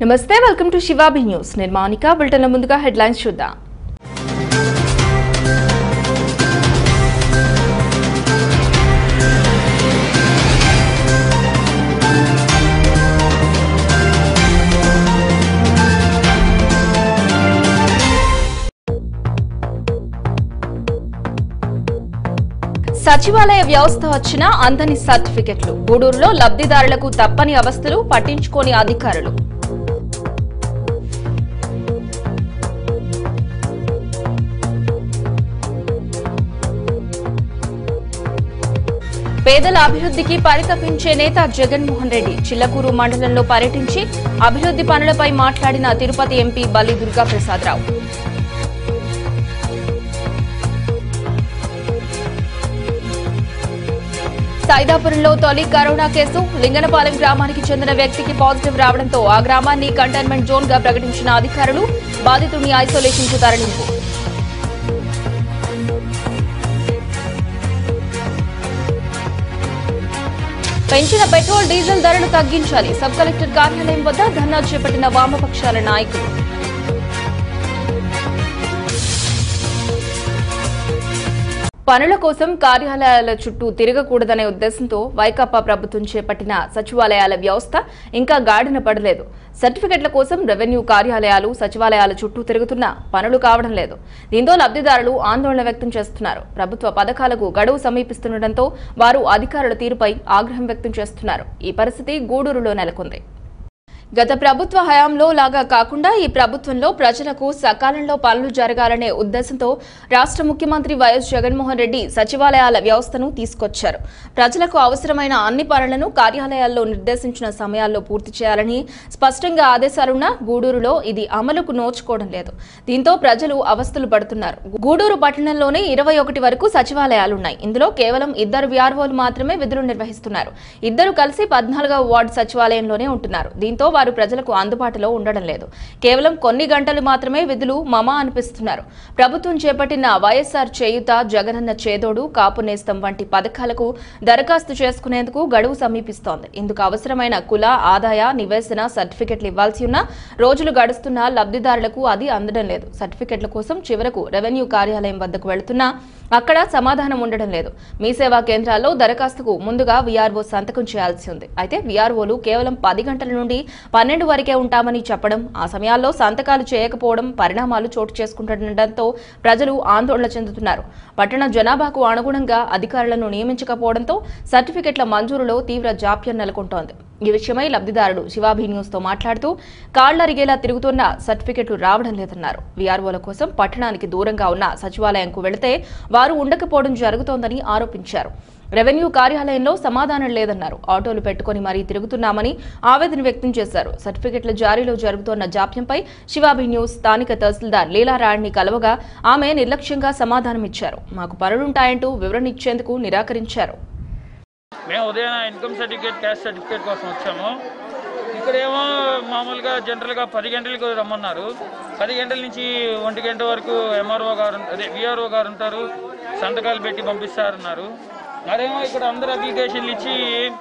నమస్తే welcome to శివాబి news నేను మౌనిక బులెటిన్ల ముందుగా హెడ్లైన్స్ చూద్దాం సచివాలయ వ్యవస్థ వచ్చిన అందని సర్టిఫికెట్లు గూడూరులో లబ్ధిదారులకు తప్పని అవస్థలు పట్టించుకోని అధికారులు పేదల అభివృద్ధికి పరితపించే నేత జగన్మోహన్ రెడ్డి చిల్లకూరు మండలంలో పర్యటించి అభివృద్ధి పనులపై మాట్లాడిన తిరుపతి ఎంపీ బల్లి దుర్గా ప్రసాదరావు సైదాపురంలో తొలి కరోనా కేసు లింగనపాలెం గ్రామానికి చెందిన వ్యక్తికి పాజిటివ్ రావడంతో ఆ గ్రామాన్ని కంటైన్మెంట్ జోన్ గా ప్రకటించిన అధికారులు బాధితుడిని ఐసోలేషన్ కు తరలింపు పెంచిన పెట్రోల్ డీజిల్ ధరలు తగ్గించాలి సబ్ కలెక్టర్ కార్యాలయం వద్ద ధర్నా చేపట్టిన వామపక్షాల నాయకులు పనుల కోసం కార్యాలయాల చుట్టూ తిరగకూడదనే ఉద్దేశంతో వైకాపా ప్రభుత్వం చేపట్టిన సచివాలయాల వ్యవస్థ ఇంకా గాడిన పడలేదు సర్టిఫికెట్ల కోసం రెవెన్యూ కార్యాలయాలు సచివాలయాల చుట్టూ తిరుగుతున్నా పనులు కావడం లేదు దీంతో లబ్ధిదారులు ఆందోళన వ్యక్తం చేస్తున్నారు ప్రభుత్వ పథకాలకు గడువు సమీపిస్తుండటంతో వారు అధికారుల తీరుపై ఆగ్రహం వ్యక్తం చేస్తున్నారు ఈ పరిస్థితి గూడూరులో నెలకొంది గత ప్రభుత్వ హయాంలో లాగా కాకుండా ఈ ప్రభుత్వంలో ప్రజలకు సకాలంలో పనులు జరగాలనే ఉద్దేశంతో రాష్ట్ర ముఖ్యమంత్రి వైఎస్ జగన్మోహన్ రెడ్డి సచివాలయాల వ్యవస్థను తీసుకొచ్చారు ప్రజలకు అవసరమైన అన్ని పనులను కార్యాలయాల్లో నిర్దేశించిన సమయాల్లో పూర్తి చేయాలని స్పష్టంగా ఆదేశాలున్నా గూడూరులో ఇది అమలుకు నోచుకోవడం లేదు దీంతో ప్రజలు అవస్థలు పడుతున్నారు గూడూరు పట్టణంలోనే ఇరవై ఒకటి వరకు సచివాలయాలున్నాయి ఇందులో కేవలం ఇద్దరు విఆర్ఓలు మాత్రమే విధులు నిర్వహిస్తున్నారు ఇద్దరు కలిసి పద్నాలుగవ వార్డు సచివాలయంలోనే ఉంటున్నారు దీంతో వారు ప్రజలకు అందుబాటులో ఉండడం లేదు కేవలం కొన్ని గంటలు మాత్రమే విధులు మమా అనిపిస్తున్నారు ప్రభుత్వం చేపట్టిన వైఎస్ఆర్ చేయుత జగనన్న చేదోడు కాపు నేస్తం వంటి పథకాలకు దరఖాస్తు చేసుకునేందుకు గడువు సమీపిస్తోంది ఇందుకు అవసరమైన కుల ఆదాయ నివేశన సర్టిఫికెట్లు ఇవ్వాల్సి ఉన్న రోజులు గడుస్తున్నా లబ్ధిదారులకు అది అందడం లేదు సర్టిఫికెట్ల కోసం చివరకు రెవెన్యూ కార్యాలయం వద్దకు వెళుతున్నా అక్కడ సమాధానం ఉండడం లేదు మీ సేవా కేంద్రాల్లో దరఖాస్తుకు ముందుగా వీఆర్ఓ సంతకం చేయాల్సి ఉంది అయితే వీఆర్ఓలు కేవలం పది గంటల నుండి పన్నెండు వరకే ఉంటామని చెప్పడం ఆ సమయాల్లో సంతకాలు చేయకపోవడం పరిణామాలు చోటు చేసుకుంటుండటంతో ప్రజలు ఆందోళన చెందుతున్నారు పట్టణ జనాభాకు అనుగుణంగా అధికారులను నియమించకపోవడంతో సర్టిఫికెట్ల మంజూరులో తీవ్ర జాప్యం నెలకొంటోంది ఈ విషయమై లబ్ధిదారుడు శివాభి న్యూస్ తో మాట్లాడుతూ కాళ్లరిగేలా తిరుగుతున్న సర్టిఫికెట్లు రావడం లేదన్నారు వీఆర్ఓల కోసం పట్టణానికి దూరంగా ఉన్న సచివాలయంకు వెళితే వారు ఉండకపోవడం జరుగుతోందని ఆరోపించారు రెవెన్యూ కార్యాలయంలో సమాధానం లేదన్నారు ఆటోలు పెట్టుకుని మరీ తిరుగుతున్నామని ఆవేదన వ్యక్తం చేశారు సర్టిఫికెట్ల జారీలో జరుగుతోన్న జాప్యంపై శివాబి న్యూస్ స్థానిక తహసీల్దార్ లీలారాణ్ని కలవగా ఆమె నిర్లక్ష్యంగా సమాధానమిచ్చారు మాకు పనులుంటాయంటూ వివరణ ఇచ్చేందుకు నిరాకరించారు మేము ఉదయం ఇన్కమ్ సర్టిఫికేట్ క్యాస్ట్ సర్టిఫికేట్ కోసం వచ్చాము ఇక్కడేమో మామూలుగా జనరల్గా పది గంటలకు రమ్మన్నారు పది గంటల నుంచి ఒంటి గంట వరకు ఎంఆర్ఓ గారు అదే విఆర్ఓ గారు ఉంటారు సంతకాలు పెట్టి పంపిస్తారన్నారు మరేమో ఇక్కడ అందరు అప్లికేషన్లు ఇచ్చి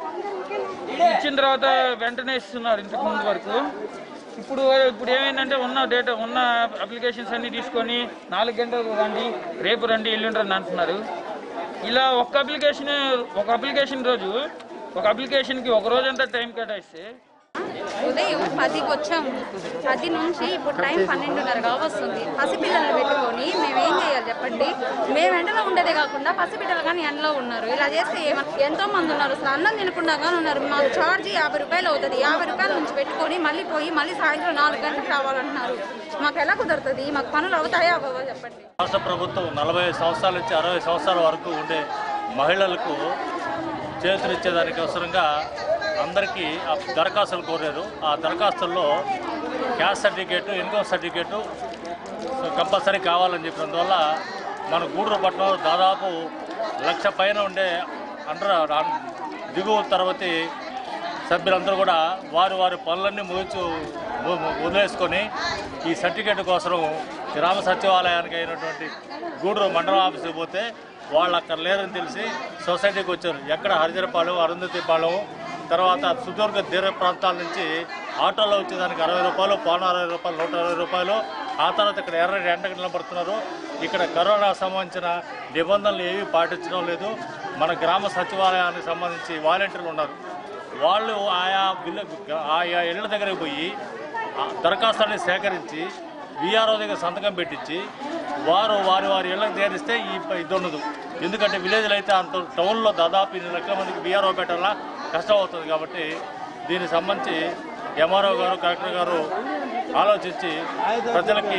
ఇచ్చిన తర్వాత వెంటనే ఇస్తున్నారు ఇంతకు ముందు వరకు ఇప్పుడు ఇప్పుడు ఏమైందంటే ఉన్న డేటా ఉన్న అప్లికేషన్స్ అన్ని తీసుకొని నాలుగు గంటలకు రండి రేపు రండి ఎల్లుండి రండి అంటున్నారు ఇలా ఒక్క అప్లికేషన్ ఒక అప్లికేషన్ రోజు ఒక అప్లికేషన్కి ఒక రోజంతా టైం కేటాయిస్తే ఉదయం పదికి వచ్చాము పది నుంచి ఇప్పుడు టైం పన్నెండున్నర కావస్తుంది పసిపిల్లలు పెట్టుకొని మేము ఏం చేయాలి చెప్పండి మేము ఎండలో ఉండేదే కాకుండా పసిపిల్లలు కానీ ఎండలో ఉన్నారు ఇలా చేస్తే ఏమ- ఎంతో మంది ఉన్నారు అసలు అన్నం తినకుండా కానీ ఉన్నారు మాకు ఛార్జ్ యాభై రూపాయలు అవుతుంది యాభై రూపాయల నుంచి పెట్టుకొని మళ్ళీ పోయి మళ్ళీ సాయంత్రం నాలుగు గంటలకు రావాలంటున్నారు మాకు ఎలా కుదురుతుంది మాకు పనులు అవుతాయా అవ్వవా చెప్పండి రాష్ట్ర ప్రభుత్వం నలభై సంవత్సరాల నుంచి అరవై సంవత్సరాల వరకు ఉండే మహిళలకు చేతులిచ్చేదానికి అవసరంగా అందరికీ ఆ దరఖాస్తులు కోరారు ఆ దరఖాస్తుల్లో caste certificate income certificate compulsory కావాలని చెప్పినందువల్ల మన గూడూరు పట్టణంలో దాదాపు లక్ష పైన ఉండే అండర్ దిగువ తరగతి సభ్యులందరూ కూడా వారి వారి పనులన్నీ ముగించు ము- ము- వదిలేసుకొని ఈ సర్టిఫికేట్ కోసం గ్రామ సచివాలయానికి అయినటువంటి గూడూరు మండలం ఆఫీస్కి పోతే వాళ్ళు అక్కడ లేరని తెలిసి సొసైటీకి వచ్చారు ఎక్కడ హరిజరపాలెం అరుంధతిపాలెం తర్వాత సుదూర్ఘ తీర ప్రాంతాల నుంచి ఆటోలో వచ్చేదానికి అరవై రూపాయలు పౌన అరవై రూపాయలు నూట అరవై రూపాయలు ఆ తర్వాత ఇక్కడ ఎర్ర ఎండకు నిలబడుతున్నారు ఇక్కడ కరోనా సంబంధించిన నిబంధనలు ఏమీ పాటించడం లేదు మన గ్రామ సచివాలయానికి సంబంధించి వాలంటీర్లు ఉన్నారు వాళ్ళు ఆయా విల్ల ఆయా ఇళ్ళ దగ్గరికి పోయి ఆ దరఖాస్తుల్ని సేకరించి విఆర్ఓ దగ్గర సంతకం పెట్టించి వారు వారి వారి ఇళ్ళకి చేరిస్తే ఈ ప- ఇది ఉండదు ఎందుకంటే విలేజ్లో అయితే అంత టౌన్లో దాదాపు ఇన్ని లక్షల మందికి విఆర్ఓ పెట్టాలా కష్టం అవుతుంది కాబట్టి దీనికి సంబంధించి ఎంఆర్ఓ గారు కలెక్టర్ గారు ఆలోచించి ప్రజలకి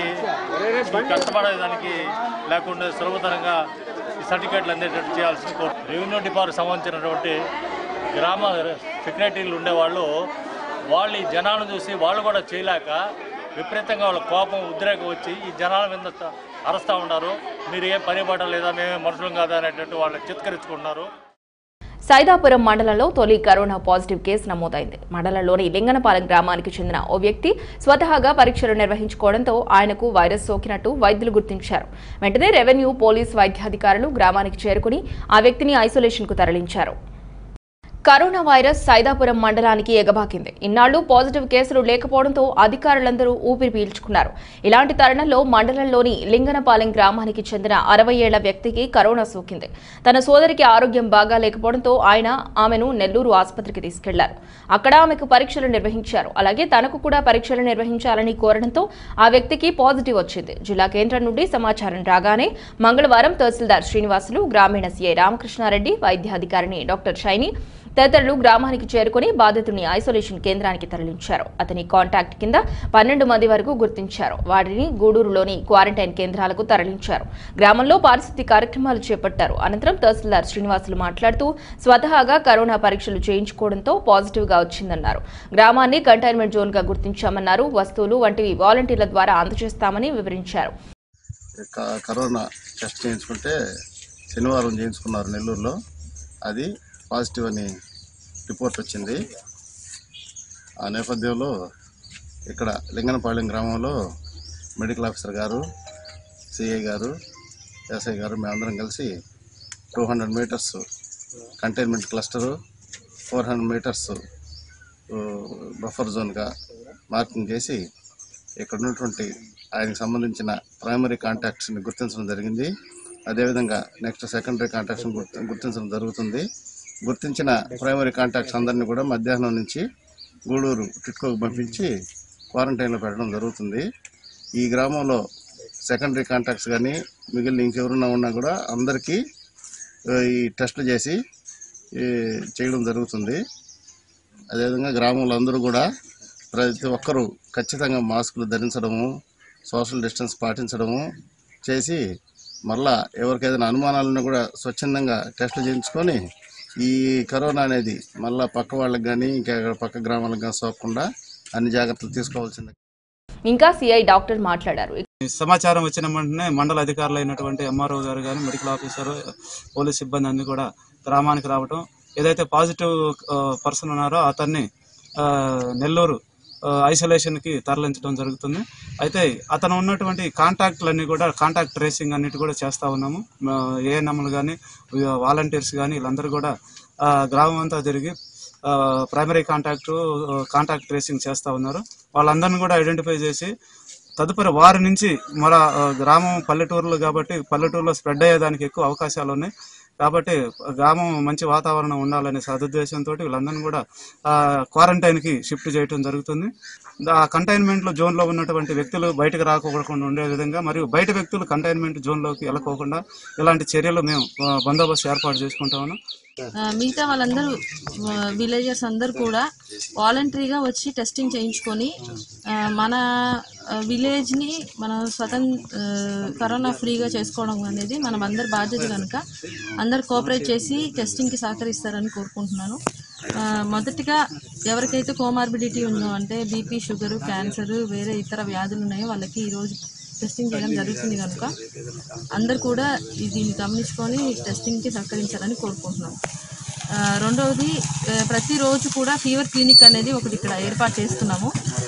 ఈ కష్టపడేదానికి లేకుండా సులభతరంగా ఈ సర్టిఫికేట్లు అందేటట్టు చేయాల్సింది కోరు రెవెన్యూ డిపార్ట్మెంట్ సంబంధించినటువంటి గ్రామ సెక్రటరీలు ఉండేవాళ్ళు వాళ్ళు ఈ జనాలను చూసి వాళ్ళు కూడా చేయలేక విపరీతంగా వాళ్ళ కోపం ఉద్రేకం వచ్చి ఈ జనాల మీద త- అరుస్తూ ఉన్నారు మీరు ఏం పని పడడం లేదా మేమే మనుషులం కాదా అనేటట్టు వాళ్ళు చిత్కరించుకుంటున్నారు సైదాపురం మండలంలో తొలి కరోనా పాజిటివ్ కేసు నమోదైంది మండలంలోని లింగనపాలెం గ్రామానికి చెందిన ఓ వ్యక్తి స్వతహాగా పరీక్షలు నిర్వహించుకోవడంతో ఆయనకు వైరస్ సోకినట్టు వైద్యులు గుర్తించారు వెంటనే రెవెన్యూ పోలీస్ వైద్యాధికారులు గ్రామానికి చేరుకుని ఆ వ్యక్తిని ఐసోలేషన్కు తరలించారు కరోనా వైరస్ సైదాపురం మండలానికి ఎగబాకింది ఇన్నాళ్లు పాజిటివ్ కేసులు లేకపోవడంతో అధికారులందరూ ఊపిరి పీల్చుకున్నారు ఇలాంటి తరుణంలో మండలంలోని లింగనపాలెం గ్రామానికి చెందిన అరవై ఏళ్ల వ్యక్తికి కరోనా సోకింది తన సోదరికి ఆరోగ్యం బాగా లేకపోవడంతో ఆయన ఆమెను నెల్లూరు ఆసుపత్రికి తీసుకెళ్లారు అక్కడ ఆమెకు పరీక్షలు నిర్వహించారు అలాగే తనకు కూడా పరీక్షలు నిర్వహించాలని కోరడంతో ఆ వ్యక్తికి పాజిటివ్ వచ్చింది జిల్లా కేంద్రం నుండి సమాచారం రాగానే మంగళవారం తహసీల్దార్ శ్రీనివాసులు గ్రామీణ సీఐ రామకృష్ణారెడ్డి వైద్యాధికారిని డాక్టర్ షైని తదితరులు గ్రామానికి చేరుకుని బాధితుని ఐసోలేషన్ కేంద్రానికి తరలించారు అతని కాంటాక్ట్ కింద పన్నెండు మంది వరకు గుర్తించారు వారిని గూడూరులోని క్వారంటైన్ కేంద్రాలకు తరలించారు గ్రామంలో పారిశుద్ధ్య కార్యక్రమాలు చేపట్టారు అనంతరం తహసీల్దార్ శ్రీనివాసులు మాట్లాడుతూ స్వతహాగా కరోనా పరీక్షలు చేయించుకోవడంతో పాజిటివ్ గా వచ్చిందన్నారు గ్రామాన్ని కంటైన్మెంట్ జోన్ గా గుర్తించామన్నారు వస్తువులు వంటివి వాలంటీర్ల ద్వారా అందజేస్తామని వివరించారు క- కరోనా టెస్ట్ చేయించుకుంటే శనివారం చేయించుకున్నారు నెల్లూరులో అది పాజిటివ్ అని రిపోర్ట్ వచ్చింది ఆ నేపథ్యంలో ఇక్కడ లింగనపాలెం గ్రామంలో మెడికల్ ఆఫీసర్ గారు సిఐ గారు ఎస్ఐ గారు మేమందరం కలిసి two hundred metres containment cluster four hundred metres buffer జోన్గా మార్కింగ్ చేసి ఇక్కడ ఉన్నటువంటి ఆయనకు సంబంధించిన ప్రైమరీ కాంటాక్ట్స్ని గుర్తించడం జరిగింది అదేవిధంగా నెక్స్ట్ సెకండరీ కాంటాక్ట్స్ని గుర్తి- గుర్తించడం జరుగుతుంది గుర్తించిన ప్రైమరీ కాంటాక్ట్స్ అందరినీ కూడా మధ్యాహ్నం నుంచి గూడూరు టిట్కోకు పంపించి క్వారంటైన్లో పెట్టడం జరుగుతుంది ఈ గ్రామంలో సెకండరీ కాంటాక్ట్స్ కానీ మిగిలిన ఇంకెవరున్నా ఉన్నా కూడా అందరికీ ఆ, ఈ టెస్టులు చేసి ఈ, చేయడం జరుగుతుంది అదేవిధంగా గ్రామంలో అందరూ కూడా ప్రతి ఒక్కరూ ఖచ్చితంగా మాస్కులు ధరించడము సోషల్ డిస్టెన్స్ పాటించడము చేసి మళ్ళా ఎవరికి ఏదైనా అనుమానాలు ఉన్నా కూడా స్వచ్ఛందంగా టెస్టులు చేయించుకొని ఈ కరోనా అనేది మళ్ళా పక్క వాళ్ళకి కానీ ఇంకా పక్క గ్రామాలకు కానీ సోకకుండా అన్ని జాగ్రత్తలు తీసుకోవాల్సింది ఇంకా సిఐ డాక్టర్ మాట్లాడారు ఈ సమాచారం వచ్చిన వెంటనే మండల అధికారులు అయినటువంటి ఎంఆర్ఓ గారు కానీ మెడికల్ ఆఫీసర్ పోలీస్ సిబ్బంది అన్ని కూడా గ్రామానికి రావటం ఏదైతే పాజిటివ్ పర్సన్ ఉన్నారో అతన్ని ఆ, నెల్లూరు ఐసోలేషన్ కి తరలించడం జరుగుతుంది అయితే అతను ఉన్నటువంటి కాంటాక్ట్లన్నీ కూడా కాంటాక్ట్ ట్రేసింగ్ అన్నిటి కూడా చేస్తా ఉన్నాము ఏఎన్ఎంలు కానీ వాలంటీర్స్ కానీ వీళ్ళందరూ కూడా ఆ, గ్రామం అంతా తిరిగి ప్రైమరీ కాంటాక్ట్ కాంటాక్ట్ ట్రేసింగ్ చేస్తా ఉన్నారు వాళ్ళందరిని కూడా ఐడెంటిఫై చేసి తదుపరి వారి నుంచి మన ఆ, గ్రామం పల్లెటూరులు కాబట్టి పల్లెటూరులో స్ప్రెడ్ అయ్యేదానికి ఎక్కువ అవకాశాలు ఉన్నాయి కాబట్టి గ్రామం మంచి వాతావరణం ఉండాలనే సదుద్దేశంతో వీళ్ళందరినీ కూడా క్వారంటైన్ కి షిఫ్ట్ చేయడం జరుగుతుంది ఆ కంటైన్మెంట్ లో జోన్ లో ఉన్నటువంటి వ్యక్తులు బయటకు రాకోకుండా ఉండే విధంగా మరియు బయట వ్యక్తులు కంటైన్మెంట్ జోన్ లోకి వెళ్ళకోకుండా ఇలాంటి చర్యలు మేము ఆ, బందోబస్తు ఏర్పాటు చేసుకుంటా ఉన్నాం ఆ, మిగతా వాళ్ళందరూ విలేజర్స్ అందరూ కూడా వాలంటరీగా వచ్చి టెస్టింగ్ చేయించుకొని ఆ, మన విలేజ్ని మనం స్వతం ఆ, కరోనా ఫ్రీగా చేసుకోవడం అనేది మనం అందరి బాధ్యత కనుక అందరు కోఆపరేట్ చేసి టెస్టింగ్కి సహకరిస్తారని కోరుకుంటున్నాను ఆ, మొదటిగా ఎవరికైతే కోమార్బిడిటీ ఉందో అంటే బీపీ షుగరు క్యాన్సర్ వేరే ఇతర వ్యాధులు ఉన్నాయో వాళ్ళకి ఈరోజు టెస్టింగ్ చేయడం జరుగుతుంది కనుక అందరు కూడా ఈ దీన్ని గమనించుకొని టెస్టింగ్కి సహకరించాలని కోరుకుంటున్నాం ఆ, రెండవది ఆ, ప్రతిరోజు కూడా ఫీవర్ క్లినిక్ అనేది ఒకటి ఇక్కడ ఏర్పాటు చేస్తున్నాము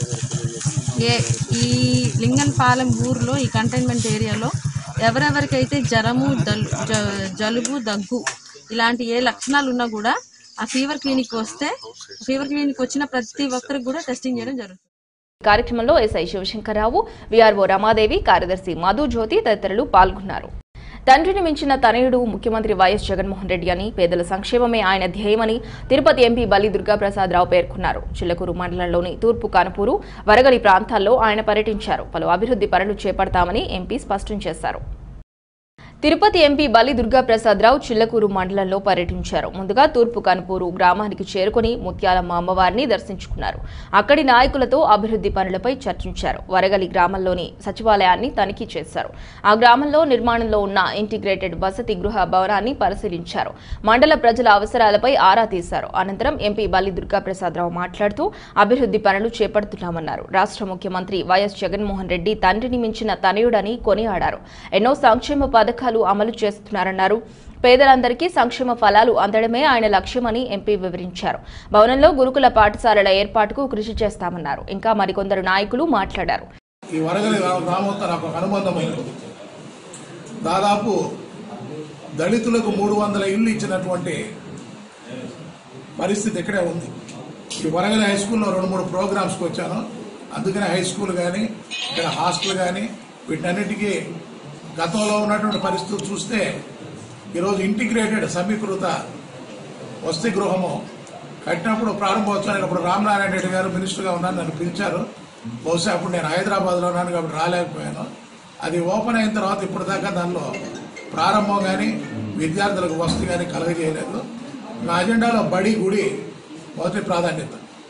ఏ ఈ లింగన్పాలెం ఊర్లో ఈ కంటైన్మెంట్ ఏరియాలో ఎవరెవరికైతే జ్వరము దల్- జ- జలుబు దగ్గు ఇలాంటి ఏ లక్షణాలు ఉన్నా కూడా ఆ ఫీవర్ క్లినిక్ వస్తే ఫీవర్ క్లినిక్ వచ్చిన ప్రతి ఒక్కరికి కూడా టెస్టింగ్ చేయడం జరుగుతుంది ఈ కార్యక్రమంలో ఎస్ఐ శివశంకర్రావు వీఆర్ఓ రమాదేవి కార్యదర్శి మధు జ్యోతి తదితరులు పాల్గొన్నారు తండ్రిని మించిన తనయుడు ముఖ్యమంత్రి వైఎస్ జగన్మోహన్ రెడ్డి అని పేదల సంక్షేమమే ఆయన ధ్యేయమని తిరుపతి ఎంపీ బల్లి దుర్గాప్రసాదరావు పేర్కొన్నారు చిల్లకూరు మండలంలోని తూర్పు కానుపూరు వరగలి ప్రాంతాల్లో ఆయన పర్యటించారు పలు అభివృద్ధి పనులు చేపడతామని ఎంపీ స్పష్టం చేశారు తిరుపతి ఎంపీ బలి దుర్గాప్రసాదరావు చిల్లకూరు మండలంలో పర్యటించారు ముందుగా తూర్పు కనుపూరు గ్రామానికి చేరుకుని ముత్యాలమ్మ అమ్మవారిని దర్శించుకున్నారు అక్కడి నాయకులతో అభివృద్ధి పనులపై చర్చించారు వరగలి గ్రామంలోని సచివాలయాన్ని తనిఖీ చేశారు ఆ గ్రామంలో నిర్మాణంలో ఉన్న ఇంటిగ్రేటెడ్ వసతి గృహ భవనాన్ని పరిశీలించారు మండల ప్రజల అవసరాలపై ఆరా తీశారు అనంతరం ఎంపీ బల్లి దుర్గాప్రసాదరావు మాట్లాడుతూ అభివృద్ధి పనులు చేపడుతున్నామన్నారు రాష్ట్ర ముఖ్యమంత్రి వైఎస్ జగన్మోహన్ రెడ్డి తండ్రిని మించిన తనయుడని కొనియాడారు ఎన్నో సంక్షేమ పథకాలు అమలు చేస్తున్నారన్నారు పేదలందరికీ సంక్షేమ ఫలాలు అందడమే ఆయన లక్ష్యమని ఎంపీ వివరించారు భవనంలో గురుకుల పాఠశాలల ఏర్పాటుకు కృషి చేస్తామన్నారు ఇంకా మరికొందరు నాయకులు మాట్లాడారు ఈ వరగలి గ్రామంతో నాకు ఒక అనుబంధం ఉంది దాదాపు దళితులకు మూడు వందల ఇల్లు ఇచ్చినటువంటి పరిస్థితి ఇక్కడే ఉంది ఈ వరగలి హై స్కూల్లో రెండు మూడు ప్రోగ్రామ్స్కి వచ్చాను అందుకనే హై స్కూల్ కానీ ఇక్కడ హాస్టల్ కానీ వీటన్నిటికీ గతంలో ఉన్నటువంటి పరిస్థితులు చూస్తే ఈరోజు ఇంటిగ్రేటెడ్ సమీకృత వసతి గృహము కట్టినప్పుడు ప్రారంభోత్సవానికి అప్పుడు రామనారాయణ రెడ్డి గారు మినిస్టర్గా ఉన్నారు నన్ను పిలిచారు బహుశా అప్పుడు నేను హైదరాబాద్లో ఉన్నాను కాబట్టి రాలేకపోయాను అది ఓపెన్ అయిన తర్వాత ఇప్పటిదాకా దానిలో ప్రారంభం కానీ విద్యార్థులకు వసతి కానీ కలగజేయలేదు నా అజెండాలో బడి గుడి మొదటి ప్రాధాన్యత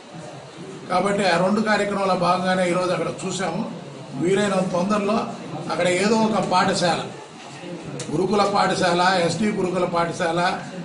కాబట్టి ఆ రెండు కార్యక్రమాల భాగంగానే ఈరోజు అక్కడ చూసాము వీలైనంత తొందరలో అక్కడ ఏదో ఒక పాఠశాల గురుకుల పాఠశాల ఎస్టీ గురుకుల పాఠశాల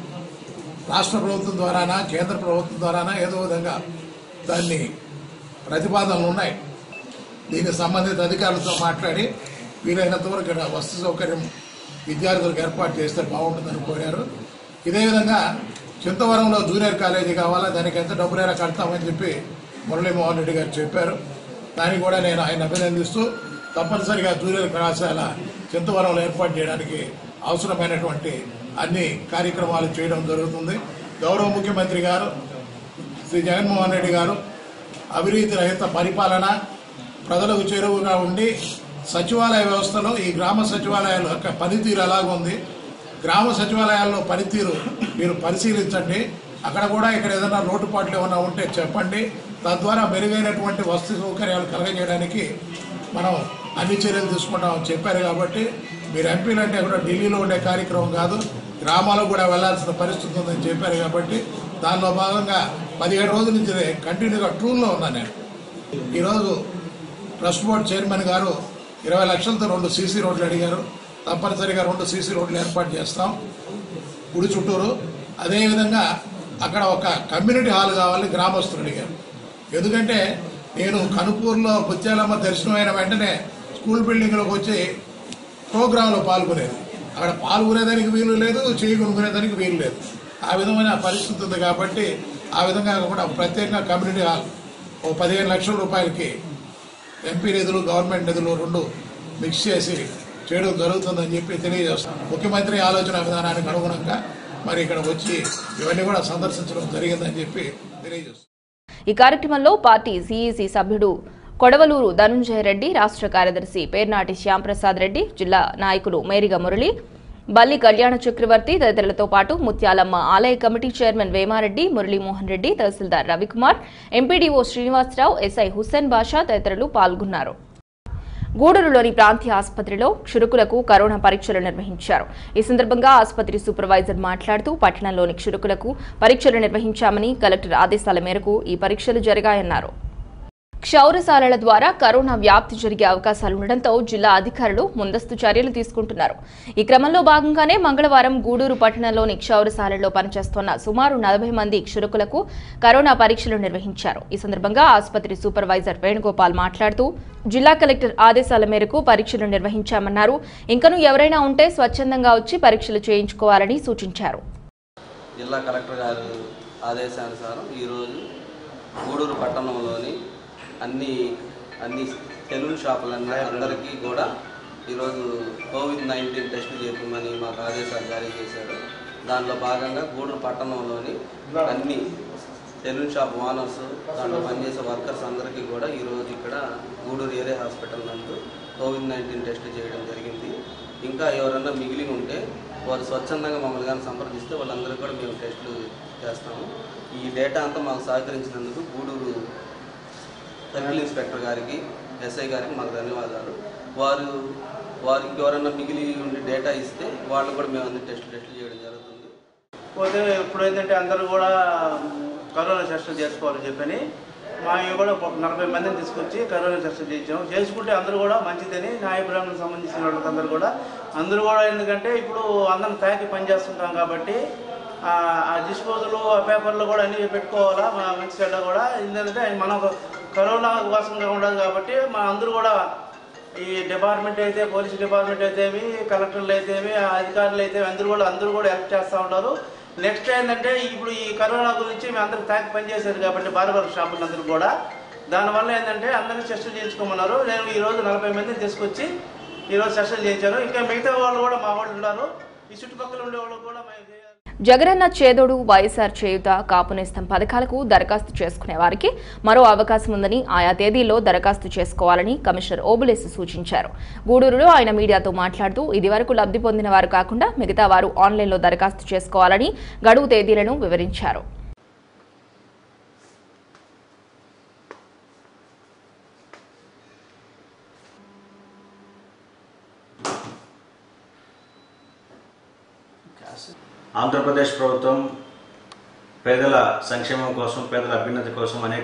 రాష్ట్ర ప్రభుత్వం ద్వారానా కేంద్ర ప్రభుత్వం ద్వారానా ఏదో విధంగా దాన్ని ప్రతిపాదనలు ఉన్నాయి దీనికి సంబంధిత అధికారులతో మాట్లాడి వీలైనంత వరకు ఇక్కడ వస్తు సౌకర్యం విద్యార్థులకు ఏర్పాటు చేస్తే బాగుంటుందని కోరారు ఇదే విధంగా చింతవరంలో జూనియర్ కాలేజీ కావాలా దానికి ఎంత డబ్బులైనా కడతామని చెప్పి మురళీమోహన్ రెడ్డి గారు చెప్పారు దానికి కూడా నేను ఆయన అభినందిస్తూ తప్పనిసరిగా జూనియర్ కళాశాల చింతవరంలో ఏర్పాటు చేయడానికి అవసరమైనటువంటి అన్ని కార్యక్రమాలు చేయడం జరుగుతుంది గౌరవ ముఖ్యమంత్రి గారు శ్రీ జగన్మోహన్ రెడ్డి గారు అవినీతి రహిత పరిపాలన ప్రజలకు చేరువుగా ఉండి సచివాలయ వ్యవస్థలో ఈ గ్రామ సచివాలయాల యొక్క పనితీరు ఎలాగుంది గ్రామ సచివాలయాల్లో పనితీరు మీరు పరిశీలించండి అక్కడ కూడా ఇక్కడ ఏదైనా లోటుపాట్లు ఏమైనా ఉంటే చెప్పండి తద్వారా మెరుగైనటువంటి వస్తు సౌకర్యాలు కలగజేయడానికి మనం అన్ని చర్యలు తీసుకుంటామని చెప్పారు కాబట్టి మీరు ఎంపీలు అంటే కూడా ఢిల్లీలో ఉండే కార్యక్రమం కాదు గ్రామాలకు కూడా వెళ్లాల్సిన పరిస్థితి ఉందని చెప్పారు కాబట్టి దానిలో భాగంగా పదిహేడు రోజుల నుంచి కంటిన్యూగా టూర్లో ఉన్నాను నేను ఈరోజు ట్రస్ట్ బోర్డ్ చైర్మన్ గారు ఇరవై లక్షలతో రెండు సీసీ రోడ్లు అడిగారు తప్పనిసరిగా రెండు సీసీ రోడ్లు ఏర్పాటు చేస్తాం గుడి చుట్టూరు అదేవిధంగా అక్కడ ఒక కమ్యూనిటీ హాల్ కావాలి గ్రామస్తులు అడిగారు ఎందుకంటే నేను కనుపూర్లో ముత్యాలమ్మ దర్శనం అయిన వెంటనే స్కూల్ బిల్డింగ్లోకి వచ్చి ప్రోగ్రాంలో పాల్గొనేది అక్కడ పాల్గొనేదానికి వీలు లేదు చేయి కొనుక్కునేదానికి వీలు లేదు ఆ విధమైన పరిస్థితి ఉంది కాబట్టి ఆ విధంగా కూడా ప్రత్యేకంగా కమ్యూనిటీ హాల్ ఓ పదిహేను లక్షల రూపాయలకి ఎంపీ నిధులు గవర్నమెంట్ నిధులు రెండు మిక్స్ చేసి చేయడం జరుగుతుందని చెప్పి తెలియజేస్తాం ముఖ్యమంత్రి ఆలోచన విధానానికి అనుగుణంగా మరి ఇక్కడ వచ్చి ఇవన్నీ కూడా సందర్శించడం జరిగిందని చెప్పి తెలియజేస్తాం ఈ కార్యక్రమంలో పార్టీ సీఈసీ సభ్యుడు కొడవలూరు ధనుంజయ రెడ్డి రాష్ట్ర కార్యదర్శి పేర్నాటి శ్యాంప్రసాద్ రెడ్డి జిల్లా నాయకులు మేరిగ మురళి బల్లి కళ్యాణ చక్రవర్తి తదితరులతో పాటు ముత్యాలమ్మ ఆలయ committee chairman Vemareddy Muralimohan Reddy tahsildar Ravikumar MPDO Srinivasarao SI Hussain Basha తదితరులు పాల్గొన్నారు గూడూరులోని ప్రాంతీయ ఆసుపత్రిలో క్షురుకులకు కరోనా పరీక్షలు నిర్వహించారు ఈ సందర్భంగా ఆసుపత్రి సూపర్వైజర్ మాట్లాడుతూ పట్టణంలోని క్షురుకులకు పరీక్షలు నిర్వహించామని కలెక్టర్ ఆదేశాల మేరకు ఈ పరీక్షలు జరిగాయన్నారు క్షౌరశాలల ద్వారా కరోనా వ్యాప్తి జరిగే అవకాశాలుండటంతో జిల్లా అధికారులు ముందస్తు చర్యలు తీసుకుంటున్నారు ఈ క్రమంలో భాగంగానే మంగళవారం గూడూరు పట్టణంలోని క్షౌరశాలలో పనిచేస్తున్న సుమారు నలభై మంది క్షురకులకు కరోనా పరీక్షలు నిర్వహించారు ఈ సందర్భంగా ఆసుపత్రి సూపర్వైజర్ వేణుగోపాల్ మాట్లాడుతూ జిల్లా కలెక్టర్ ఆదేశాల మేరకు పరీక్షలు నిర్వహించామన్నారు ఇంకనూ ఎవరైనా ఉంటే స్వచ్ఛందంగా వచ్చి పరీక్షలు చేయించుకోవాలని సూచించారు జిల్లా కలెక్టర్ గారు ఆదేశానుసారం ఈరోజు గూడూరు పట్టణంలోని అన్ని అన్ని సెలూన్ షాపులన్నీ అందరికీ కూడా ఈరోజు కోవిడ్ నైన్టీన్ టెస్ట్ చేయమని మాకు ఆదేశాలు జారీ చేశారు దానిలో భాగంగా గూడూరు పట్టణంలోని అన్ని సెలూన్ షాప్ ఓనర్స్ దాంట్లో పనిచేసే వర్కర్స్ అందరికీ కూడా ఈరోజు ఇక్కడ గూడూరు ఏరియా హాస్పిటల్ నందు కోవిడ్ నైన్టీన్ టెస్ట్ చేయడం జరిగింది ఇంకా ఎవరన్నా మిగిలి ఉంటే వారు స్వచ్ఛందంగా మమ్మల్ని కానీ సంప్రదిస్తే వాళ్ళందరికీ కూడా మేము టెస్టులు చేస్తాము ఈ డేటా అంతా మాకు సహకరించినందుకు గూడూరు సర్కిల్ ఇన్స్పెక్టర్ గారికి ఎస్ఐ గారికి మాకు ధన్యవాదాలు వారు వారికి ఎవరన్నా మిగిలి ఉండి డేటా ఇస్తే వాళ్ళు కూడా మేము అందరి టెస్ట్ టెస్టులు చేయడం జరుగుతుంది పోతే ఇప్పుడు ఏంటంటే అందరూ కూడా కరోనా టెస్టులు చేసుకోవాలని చెప్పని మా ఇవి కూడా ఒక నలభై మందిని తీసుకొచ్చి కరోనా టెస్టులు చేయించాము చేసుకుంటే అందరూ కూడా మంచిదని న్యాయ బ్రాహ్మణులకు సంబంధించిన వాళ్ళందరూ కూడా అందరూ కూడా ఎందుకంటే ఇప్పుడు అందరం తాకి పనిచేస్తుంటాం కాబట్టి ఆ ఆ డిస్పోజల్ ఆ పేపర్లు కూడా అన్ని పెట్టుకోవాలా మా మంచి చెడ్డ కూడా ఏంటంటే మనం కరోనా కోసంగా ఉండదు కాబట్టి మా అందరూ కూడా ఈ డిపార్ట్మెంట్ అయితే పోలీస్ డిపార్ట్మెంట్ అయితేమి కలెక్టర్లు అయితేమి ఆ అధికారులు అయితే అందరూ కూడా అందరూ కూడా హెల్ప్ చేస్తూ ఉంటారు నెక్స్ట్ ఏంటంటే ఇప్పుడు ఈ కరోనా గురించి మేము అందరికి తాకి పనిచేశారు కాబట్టి బార్బర్ షాపులు అందరూ కూడా దానివల్ల ఏంటంటే అందరినీ టెస్టులు చేయించుకోమన్నారు నేను ఈ రోజు నలభై మందిని తీసుకొచ్చి ఈరోజు టెస్టులు చేయించాను ఇంకా మిగతా వాళ్ళు కూడా మా వాళ్ళు ఉన్నారు ఈ చుట్టుపక్కల ఉండే వాళ్ళు కూడా మేము చేయాలి జగనన్న చేదోడు వైఎస్ఆర్ చేయుత కాపునేస్తం పథకాలకు దరఖాస్తు చేసుకునే వారికి మరో అవకాశం ఉందని ఆయా తేదీల్లో దరఖాస్తు చేసుకోవాలని కమిషనర్ ఓబులేసి సూచించారు గూడూరులో ఆయన మీడియాతో మాట్లాడుతూ ఇదివరకు లబ్ధి పొందిన వారు కాకుండా మిగతా వారు ఆన్లైన్లో దరఖాస్తు చేసుకోవాలని గడువు తేదీలను వివరించారు ఆంధ్రప్రదేశ్ ప్రభుత్వం పేదల సంక్షేమం కోసం పేదల అభ్యున్నతి కోసం అనేక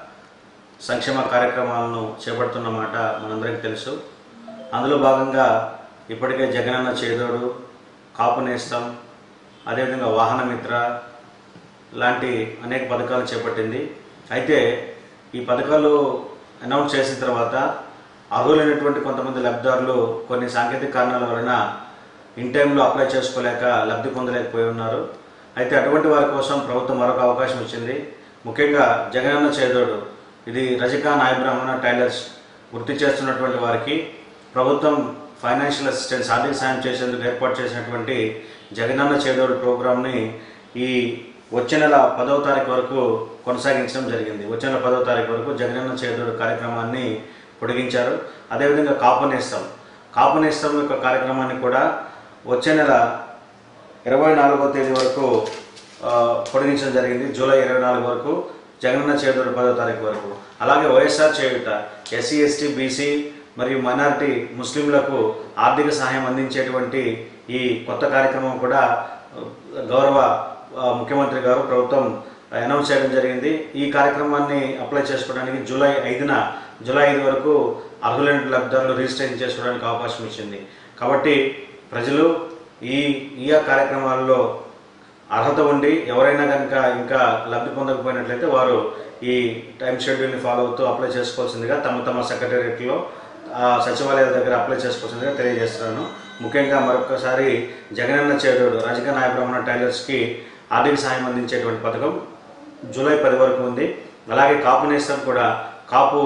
సంక్షేమ కార్యక్రమాలను చేపడుతున్నమాట మనందరికీ తెలుసు అందులో భాగంగా ఇప్పటికే జగనన్న చేదోడు కాపు నేస్తం అదేవిధంగా వాహన మిత్ర లాంటి అనేక పథకాలు చేపట్టింది అయితే ఈ పథకాలు అనౌన్స్ చేసిన తర్వాత అర్హులైనటువంటి కొంతమంది లబ్ధిదారులు కొన్ని సాంకేతిక కారణాల వలన ఇన్ టైంలో అప్లై చేసుకోలేక లబ్ధి పొందలేకపోయి ఉన్నారు అయితే అటువంటి వారి కోసం ప్రభుత్వం మరొక అవకాశం ఇచ్చింది ముఖ్యంగా జగనన్న చేదోడు ఇది రజికా నాయ బ్రాహ్మణ టైలర్స్ వృత్తి చేస్తున్నటువంటి వారికి ప్రభుత్వం ఫైనాన్షియల్ అసిస్టెన్స్ ఆర్థిక సాయం చేసేందుకు ఏర్పాటు చేసినటువంటి జగనన్న చేదోడు ప్రోగ్రామ్ని ఈ వచ్చే నెల పదవ తారీఖు వరకు కొనసాగించడం జరిగింది వచ్చే నెల పదవ తారీఖు వరకు జగనన్న చేదోడు కార్యక్రమాన్ని పొడిగించారు అదేవిధంగా కాపునేస్తం కాపునేస్తం యొక్క కార్యక్రమాన్ని కూడా వచ్చే నెల ఇరవై నాలుగో తేదీ వరకు ఆ, పొడిగించడం జరిగింది జూలై ఇరవై నాలుగు వరకు జగనన్న చేదోడు పదో తారీఖు వరకు అలాగే వైఎస్ఆర్ చేయుట ఎస్సీ ఎస్టీ బీసీ మరియు మైనారిటీ ముస్లింలకు ఆర్థిక సహాయం అందించేటువంటి ఈ కొత్త కార్యక్రమం కూడా ఆ, గౌరవ ఆ, ముఖ్యమంత్రి గారు ప్రభుత్వం అనౌన్స్ చేయడం జరిగింది ఈ కార్యక్రమాన్ని అప్లై చేసుకోవడానికి జూలై ఐదున జూలై ఐదు వరకు అర్హులైన లబ్ధిదారులు రిజిస్ట్రేషన్ చేసుకోవడానికి అవకాశం ఇచ్చింది కాబట్టి ప్రజలు ఈ ఈ కార్యక్రమాల్లో అర్హత ఉండి ఎవరైనా కనుక ఇంకా లబ్ధి పొందకపోయినట్లయితే వారు ఈ టైం షెడ్యూల్ని ఫాలో అవుతూ అప్లై చేసుకోవాల్సిందిగా తమ తమ సెక్రటేరియట్లో సచివాలయాల దగ్గర అప్లై చేసుకోవాల్సిందిగా తెలియజేస్తున్నాను ముఖ్యంగా మరొకసారి జగనన్న చేదోడు రాజకీయ నాయ బ్రాహ్మణ టైలర్స్కి ఆర్థిక సహాయం అందించేటువంటి పథకం జూలై పది వరకు ఉంది అలాగే కాపు నేస్తం కూడా కాపు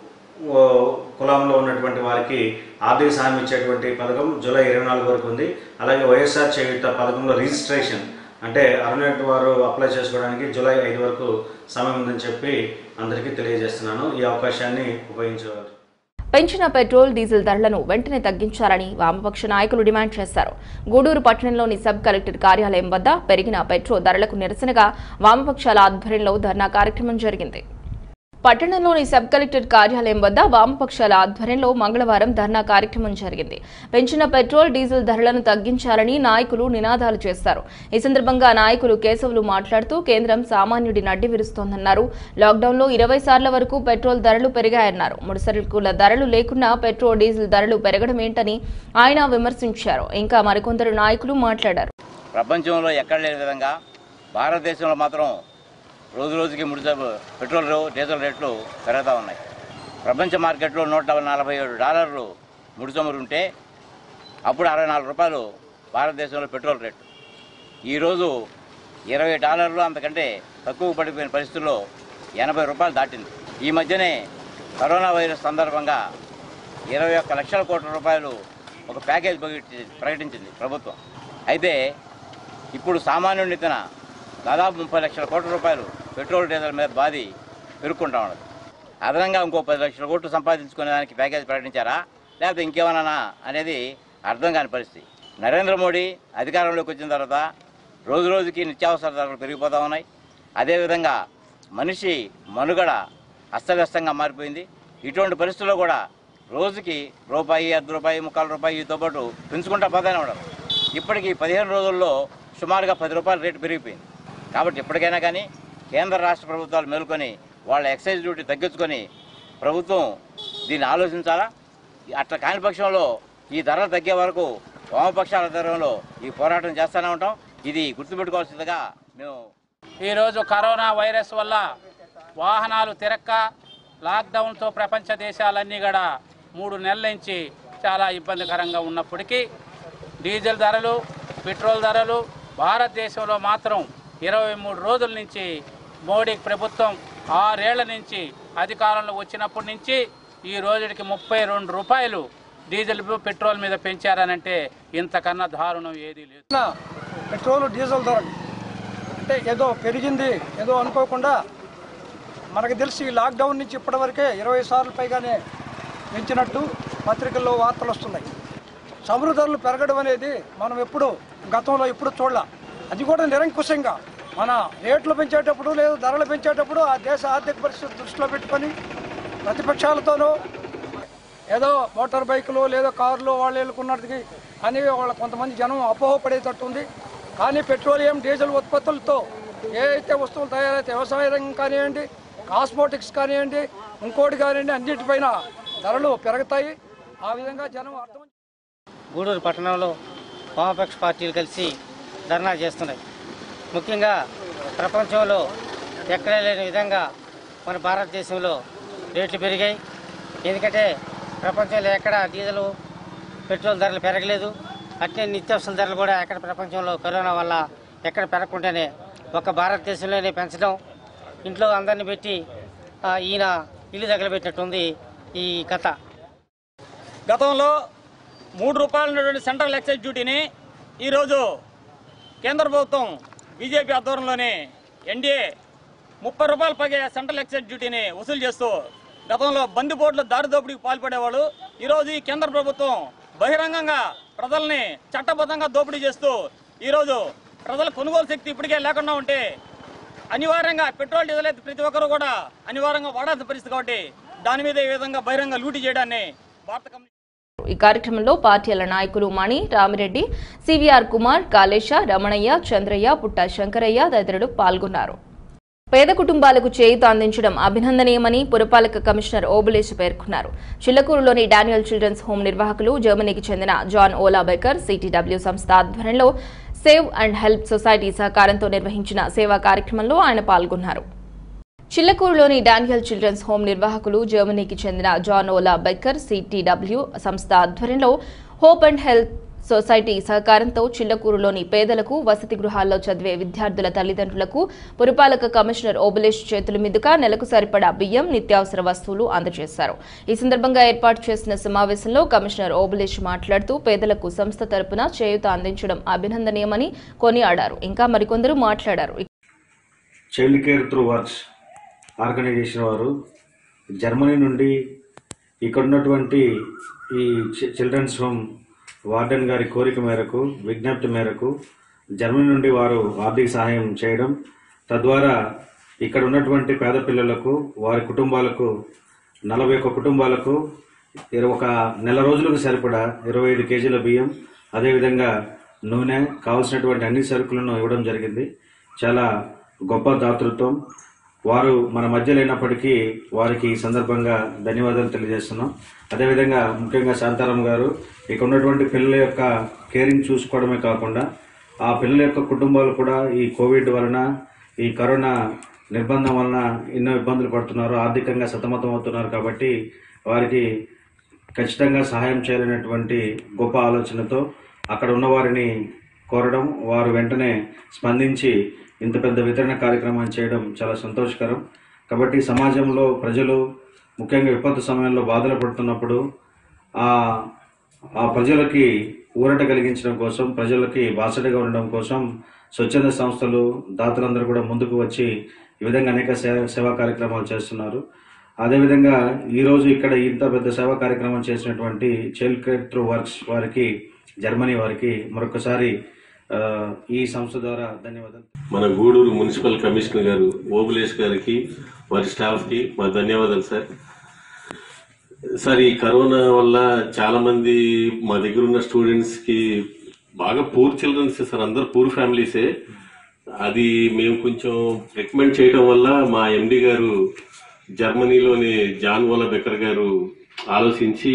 ఓ, కులంలో ఉన్నటువంటి వారికి ఆర్థిక సాయం ఇచ్చేటువంటి పథకం జూలై ఇరవై నాలుగు వరకు ఉంది అలాగే వైఎస్ఆర్ చేయుత పథకంలో రిజిస్ట్రేషన్ అంటే అర్హులైన వారు అప్లై చేసుకోవడానికి జూలై ఐదు వరకు సమయం ఉందని చెప్పి అందరికీ తెలియజేస్తున్నాను ఈ అవకాశాన్ని ఉపయోగించగలరు పెంచిన పెట్రోల్ డీజిల్ ధరలను వెంటనే తగ్గించాలని వామపక్ష నాయకులు డిమాండ్ చేశారు గూడూరు పట్టణంలోని సబ్ కలెక్టర్ కార్యాలయం వద్ద పెరిగిన పెట్రోల్ ధరలకు నిరసనగా వామపక్షాల ఆధ్వర్యంలో ధర్నా కార్యక్రమం జరిగింది పట్టణంలోని సబ్ కలెక్టర్ కార్యాలయం వద్ద వామపక్షాల ఆధ్వర్యంలో మంగళవారం ధర్నా కార్యక్రమం జరిగింది పెంచిన పెట్రోల్ డీజిల్ ధరలను తగ్గించాలని నాయకులు నినాదాలు చేశారు ఈ సందర్భంగా నాయకులు కేశవులు మాట్లాడుతూ కేంద్రం సామాన్యుడి నడ్డి విరుస్తోందన్నారు లాక్డౌన్లో ఇరవై సార్ల వరకు పెట్రోల్ ధరలు పెరిగాయన్నారు ముడిసరుకుల ధరలు లేకున్నా పెట్రోల్ డీజిల్ ధరలు పెరగడం ఏంటని ఆయన విమర్శించారు ఇంకా మరికొందరు నాయకులు మాట్లాడారు ప్రపంచంలో ఎక్కడ లేని విధంగా భారతదేశంలో మాత్రం రోజు రోజుకి ముడి సరుకు- పెట్రోల్ రే- డీజిల్ రేట్లు పెరుగుతూ ఉన్నాయి ప్రపంచ మార్కెట్లో నూట నలభై ఏడు డాలర్లు ముడి చమురు ఉంటే అప్పుడు అరవై నాలుగు రూపాయలు భారతదేశంలో పెట్రోల్ రేటు ఈరోజు ఇరవై డాలర్లు అంతకంటే తక్కువ పడిపోయిన పరిస్థితుల్లో ఎనభై రూపాయలు దాటింది ఈ మధ్యనే కరోనా వైరస్ సందర్భంగా ఇరవై ఒక్క లక్షల కోట్ల రూపాయలు ఒక ప్యాకేజ్ ప్రకటి- ప్రకటించింది ప్రభుత్వం అయితే ఇప్పుడు సామాన్యుడి ఎత్తున దాదాపు ముప్పై లక్షల కోట్ల రూపాయలు పెట్రోల్ డీజిల్ మీద బాధి పెరుక్కుంటా ఉన్నది అదనంగా ఇంకో పది లక్షల కోట్లు సంపాదించుకునే దానికి ప్యాకేజ్ ప్రకటించారా లేకపోతే ఇంకేమన్నా అనేది అర్థం కాని పరిస్థితి నరేంద్ర మోడీ అధికారంలోకి వచ్చిన తర్వాత రోజు రోజుకి నిత్యావసర ధరలు పెరిగిపోతూ ఉన్నాయి అదేవిధంగా మనిషి మనుగడ అస్తవ్యస్తంగా మారిపోయింది ఇటువంటి పరిస్థితుల్లో కూడా రోజుకి రూపాయి అర్ధ రూపాయి ముక్కాలు రూపాయితో పాటు పెంచుకుంటా పోతానే ఉండదు ఇప్పటికి పదిహేను రోజుల్లో సుమారుగా పది రూపాయల రేటు పెరిగిపోయింది కాబట్టి ఇప్పటికైనా కానీ కేంద్ర రాష్ట్ర ప్రభుత్వాలు మేల్కొని వాళ్ళ ఎక్సైజ్ డ్యూటీ తగ్గించుకొని ప్రభుత్వం దీన్ని ఆలోచించాలా అట్లా కాని పక్షంలో ఈ ధరలు తగ్గే వరకు వామపక్షాల ధరంలో ఈ పోరాటం చేస్తూనే ఉంటాం ఇది గుర్తుపెట్టుకోవాల్సిందిగా మేము ఈరోజు కరోనా వైరస్ వల్ల వాహనాలు తిరక్క లాక్డౌన్తో ప్రపంచ దేశాలన్నీ కూడా మూడు నెలల నుంచి చాలా ఇబ్బందికరంగా ఉన్నప్పటికీ డీజిల్ ధరలు పెట్రోల్ ధరలు భారతదేశంలో మాత్రం ఇరవై మూడు రోజుల నుంచి మోడీ ప్రభుత్వం ఆరేళ్ల నుంచి అధికారంలో వచ్చినప్పటి నుంచి ఈ రోజుకి ముప్పై రెండు రూపాయలు డీజిల్ పెట్రోల్ మీద పెంచారనంటే ఇంతకన్నా దారుణం ఏదీ లేదు పెట్రోల్ డీజిల్ ధరలు అంటే ఏదో పెరిగింది ఏదో అనుకోకుండా మనకు తెలిసి ఈ లాక్డౌన్ నుంచి ఇప్పటివరకే ఇరవై సార్లు పైగానే పెంచినట్టు పత్రికల్లో వార్తలు వస్తున్నాయి చమురు ధరలు పెరగడం అనేది మనం ఎప్పుడు గతంలో ఎప్పుడు చూడాల అది కూడా నిరంకుశంగా మన రేట్లు పెంచేటప్పుడు లేదా ధరలు పెంచేటప్పుడు ఆ దేశ ఆర్థిక పరిస్థితి దృష్టిలో పెట్టుకొని ప్రతిపక్షాలతోనూ ఏదో మోటార్ బైకులు లేదా కార్లు వాళ్ళు వెళ్ళుకున్నది అని వాళ్ళ కొంతమంది జనం అపోహపడేటట్టు ఉంది కానీ పెట్రోలియం డీజిల్ ఉత్పత్తులతో ఏ అయితే వస్తువులు తయారైతే వ్యవసాయ రంగం కానివ్వండి కాస్మోటిక్స్ కానివ్వండి ఇంకోటి కానివ్వండి అన్నిటిపైన ధరలు పెరుగుతాయి ఆ విధంగా జనం అర్థం గూడూరు పట్టణంలో వామపక్ష పార్టీలు కలిసి ధర్నా చేస్తున్నాయి ముఖ్యంగా ప్రపంచంలో ఎక్కడా లేని విధంగా మన భారతదేశంలో రేట్లు పెరిగాయి ఎందుకంటే ప్రపంచంలో ఎక్కడ డీజిల్ పెట్రోల్ ధరలు పెరగలేదు అట్నే నిత్యావసర ధరలు కూడా ఎక్కడ ప్రపంచంలో కరోనా వల్ల ఎక్కడ పెరగకుండానే ఒక భారతదేశంలోనే పెంచడం ఇంట్లో అందరిని పెట్టి ఆ, ఈయన ఇల్లు తగలబెట్టినట్టుంది ఈ కథ గతంలో మూడు రూపాయలు ఉన్నటువంటి సెంట్రల్ ఎక్సైజ్ డ్యూటీని ఈరోజు కేంద్ర ప్రభుత్వం బీజేపీ ఆధ్వర్యంలోని ఎన్డీఏ ముప్పై రూపాయల పైగా సెంట్రల్ ఎక్సైజ్ డ్యూటీని వసూలు చేస్తూ గతంలో బందిపోట్లు దారి దోపిడీకి పాల్పడేవాళ్ళు ఈరోజు ఈ కేంద్ర ప్రభుత్వం బహిరంగంగా ప్రజల్ని చట్టబద్ధంగా దోపిడీ చేస్తూ ఈరోజు ప్రజల కొనుగోలు శక్తి ఇప్పటికే లేకుండా ఉంటే అనివార్యంగా పెట్రోల్ డీజిల్ అయితే ప్రతి ఒక్కరు కూడా అనివార్యంగా వాడాల్సిన పరిస్థితి కాబట్టి దాని మీద ఈ విధంగా బహిరంగ లూటీ చేయడాన్ని భారత కమ్యూనిస్ట్ ఈ కార్యక్రమంలో పార్టీల నాయకులు మణి రామిరెడ్డి సివిఆర్ కుమార్ కాళేశ రమణయ్య చంద్రయ్య పుట్ట శంకరయ్య తదితరులు పాల్గొన్నారు పేద కుటుంబాలకు చేయూత అందించడం అభినందనీయమని పురపాలక కమిషనర్ ఓబులేష్ పేర్కొన్నారు చిల్లకూరులోని డానియల్ చిల్డ్రన్స్ హోం నిర్వాహకులు జర్మనీకి చెందిన జాన్ ఓలా బెకర్ సిటీడబ్ల్యూ సంస్థ ఆధ్వర్యంలో సేవ్ అండ్ హెల్ప్ సొసైటీ సహకారంతో నిర్వహించిన సేవా కార్యక్రమంలో ఆయన పాల్గొన్నారు చిల్లకూరులోని డానియల్ చిల్డ్రన్స్ హోం నిర్వాహకులు జర్మనీకి చెందిన జాన్ ఓలా బెక్కర్ సిటీడబ్ల్యూ సంస్థ ఆధ్వర్యంలో హోప్ అండ్ హెల్త్ సొసైటీ సహకారంతో చిల్లకూరులోని పేదలకు వసతి గృహాల్లో చదివే విద్యార్థుల తల్లిదండ్రులకు పురపాలక కమిషనర్ ఓబులేష్ చేతుల మీదుగా నెలకు సరిపడా బియ్యం నిత్యావసర వస్తువులు అందజేశారు ఈ సందర్భంగా ఏర్పాటు చేసిన సమావేశంలో కమిషనర్ ఓబులేష్ మాట్లాడుతూ పేదలకు సంస్థ తరపున చేయూత అందించడం అభినందనీయమని కొనియాడారు ఇంకా మరికొందరు మాట్లాడారు child care through works organisation వారు జర్మనీ నుండి ఇక్కడ ఉన్నటువంటి ఈ చి- చిల్డ్రన్స్ హోమ్ వార్డెన్ గారి కోరిక మేరకు విజ్ఞప్తి మేరకు జర్మనీ నుండి వారు ఆర్థిక సహాయం చేయడం తద్వారా ఇక్కడ ఉన్నటువంటి పేద పిల్లలకు వారి కుటుంబాలకు నలభై ఒక్క కుటుంబాలకు ఇర- ఒక నెల రోజులకు సరిపడా ఇరవై ఐదు కేజీల బియ్యం అదేవిధంగా నూనె కావలసినటువంటి అన్ని సరుకులను ఇవ్వడం జరిగింది చాలా గొప్ప దాతృత్వం వారు మన మధ్య లేనప్పటికీ వారికి ఈ సందర్భంగా ధన్యవాదాలు తెలియజేస్తున్నాం అదేవిధంగా ముఖ్యంగా శాంతారాం గారు ఇక్కడ ఉన్నటువంటి పిల్లల యొక్క కేరింగ్ చూసుకోవడమే కాకుండా ఆ పిల్లల యొక్క కుటుంబాలు కూడా ఈ కోవిడ్ వలన ఈ కరోనా నిర్బంధం వలన ఎన్నో ఇబ్బందులు పడుతున్నారు ఆర్థికంగా సతమతం అవుతున్నారు కాబట్టి వారికి ఖచ్చితంగా సహాయం చేయాలనేటువంటి గొప్ప ఆలోచనతో అక్కడ ఉన్న వారిని కోరడం వారు వెంటనే స్పందించి ఇంత పెద్ద వితరణ కార్యక్రమాన్ని చేయడం చాలా సంతోషకరం కాబట్టి సమాజంలో ప్రజలు ముఖ్యంగా విపత్తు సమయంలో బాధలు పడుతున్నప్పుడు ఆ ఆ ప్రజలకి ఊరట కలిగించడం కోసం ప్రజలకి బాసటగా ఉండడం కోసం స్వచ్ఛంద సంస్థలు దాతలందరూ కూడా ముందుకు వచ్చి ఈ విధంగా అనేక సేవ సేవా కార్యక్రమాలు చేస్తున్నారు అదేవిధంగా ఈరోజు ఇక్కడ ఇంత పెద్ద సేవా కార్యక్రమం చేసినటువంటి చైల్డ్ కేర్ త్రూ వర్క్స్ వారికి జర్మనీ వారికి మరొకసారి ఆ, ఈ సంస్థ ద్వారా ధన్యవాదాలు మన గూడూరు మున్సిపల్ కమిషనర్ గారు ఓబులేష్ గారికి వారి స్టాఫ్కి మా ధన్యవాదాలు సార్ సార్ ఈ కరోనా వల్ల చాలా మంది మా దగ్గర ఉన్న స్టూడెంట్స్ కి బాగా పూర్ చిల్డ్రన్స్ సార్ అందరు పూర్ ఫ్యామిలీసే అది మేము కొంచెం రికమెండ్ చేయడం వల్ల మా ఎండి గారు జర్మనీలోని జాన్ వోలా బెకర్ గారు ఆలోచించి